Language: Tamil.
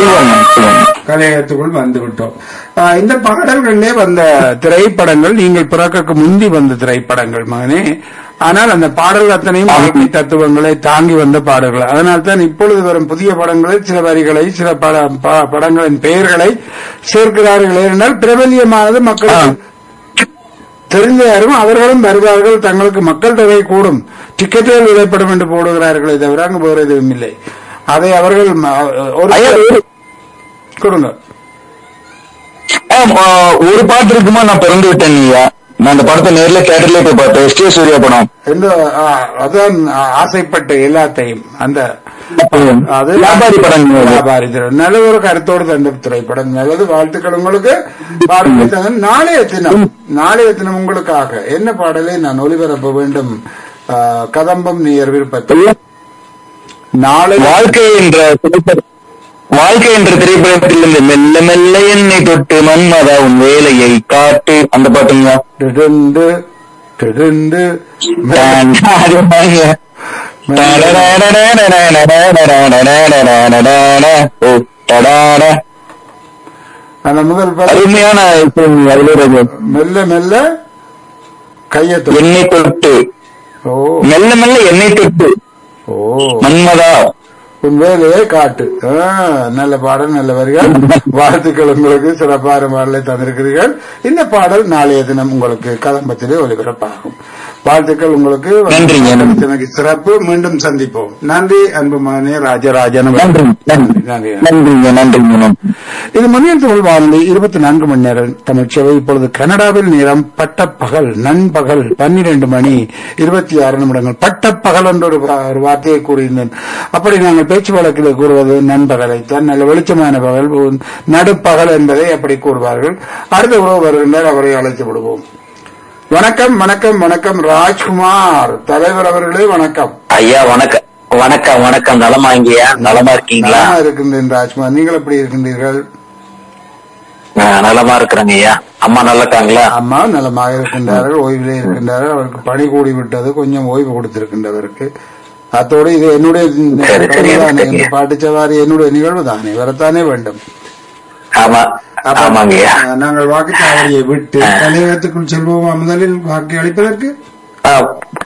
செல்வம் செல்வம். கலையகத்துக்குள் வந்து விட்டோம் ஆஹ் இந்த பாடல்களிலே வந்த திரைப்படங்கள் நீங்கள் பிறக்கக்கு முந்தி வந்த திரைப்படங்கள் மகனே ஆனால் அந்த பாடல்கள் அத்தனையும் வாழ்க்கை தத்துவங்களை தாங்கி வந்த பாடல்கள் அதனால் தான் இப்பொழுது வரும் புதிய படங்களில் சில வரிகளை சில பட- ப- படங்களின் பெயர்களை சேர்க்கிறார்கள் என்றால் பிரபல்யமானது மக்களுக்கு தெரிந்த யாரும் அவர்களும் வருவார்கள் தங்களுக்கு மக்கள் தொகை கூடும் டிக்கெட்டுகள் விலைப்படும் என்று போடுகிறார்களே தவிர அங்கு வேறு எதுவும் இல்லை அதை அவர்கள் ம- ஒரு ஐயா ஒரு- கொடுங்க ஆம், ஆ, ஒரு பாட்டு இருக்குமா நான் பிறந்து விட்டேன் நீயா நான் அந்த படத்தை நேர்ல தேட்டர்ல போய் பார்த்தேன் எஸ் கே சூர்யா படம் எந்த ஆ, அதான் ஆ, ஆசைப்பட்ட எல்லாத்தையும் அந்த அது வியாபாரி படம் வியாபாரி திரைப்படம். நல்ல ஒரு கருத்தோடு தந்த திரைப்படம் நல்லது வாழ்த்துக்கள் உங்களுக்கு பாடலை தந்த நாளைய தினம் நாளைய தினம் உங்களுக்காக என்ன பாடலை நான் ஒளிபரப்ப வேண்டும் ஆ, கதம்பம் நீர் விருப்பத்தில் நாளை வாழ்க்கை என்ற திரைப்பட- வாழ்க்கை என்ற திரைப்படத்தில் இருந்து மெல்ல மெல்ல என்னை தொட்டு மன்மதா உன் வேலையை காட்டு அந்த பாட்டுங்களா திடந்து திடந்து ஓ, டடாடா. அந்த முதல் பாடல் அருமையான இசை அதுல இருக்கு. மெல்ல மெல்ல கையை தொடு. என்னை தொட்டு ஓ மெல்ல மெல்ல என்னை தொட்டு ஓ மன்மதா உன் வேலையை காட்டு ஆ, நல்ல பாடல் நல்ல வரிகள் வாழ்த்துக்கள் உங்களுக்கு சிறப்பான பாடலை தந்திருக்கிறீர்கள் இந்த பாடல் நாளைய தினம் உங்களுக்கு கதம்பத்திலே ஒலிபரப்பாகும் வாழ்த்துக்கள் உங்களுக்கு நன்றிங்க, நன்றி. எனக்கு சிறப்பு மீண்டும் சந்திப்போம் நன்றி அன்பு மகனே ராஜராஜன் நன்றி நன்றி நன்றி நன்றிங்க நன்றிங்க நன்றி இது மணியன் தமிழ் வானொலி இருபத்தி நான்கு மணி நேரம் தமிழ்ச்சேவை இப்பொழுது கனடாவில் நேரம் பட்டப்பகல் நண்பகல் பன்னிரண்டு மணி இருபத்தி ஆறு நிமிடங்கள் பட்டப்பகல் என்ற ஒரு வா- ஒரு வார்த்தையை கூறியிருந்தேன் அப்படி நாங்கள் பேச்சு வழக்கில் கூறுவது நண்பகலை தான் நல்ல வெளிச்சமான பகல் உ- நடுப்பகல் என்பதை அப்படி கூறுவார்கள் அடுத்த உறவு வருகின்றார் அவரை அழைத்து விடுவோம் வணக்கம் வணக்கம் வணக்கம் ராஜ்குமார் தலைவர் அவர்களே வணக்கம் ஐயா வணக்கம் வணக்கம் வணக்கம் நலமா இங்கயா நலமா இருக்கீங்களா நலமா இருக்கின்றேன் ராஜ்குமார் நீங்கள் எப்படி இருக்கின்றீர்கள் நான் நலமா இருக்கிறேங்க ஐயா அம்மா நல்லா இருக்காங்களா அம்மா நலமாக இருக்கின்றார்கள் ஓய்விலே இருக்கின்றார்கள் அவருக்கு பணி கூடி விட்டது கொஞ்சம் ஓய்வு கொடுத்திருக்கின்றவருக்கு அத்தோடு இது என்னுடைய சரி, சரி, கடமைதானே. எனக்கு இந்த பாட்டு சவாரி என்னுடைய நிகழ்வு தானே வரத்தானே வேண்டும் ஆமா அப்ப, ஆமாங்க ஐயா அஹ், நாங்கள் வாக்குச்சாவடியை விட்டு தலைவகத்துக்குள் செல்வோமா முதலில் வாக்கு அளிப்பதற்கு ஆ,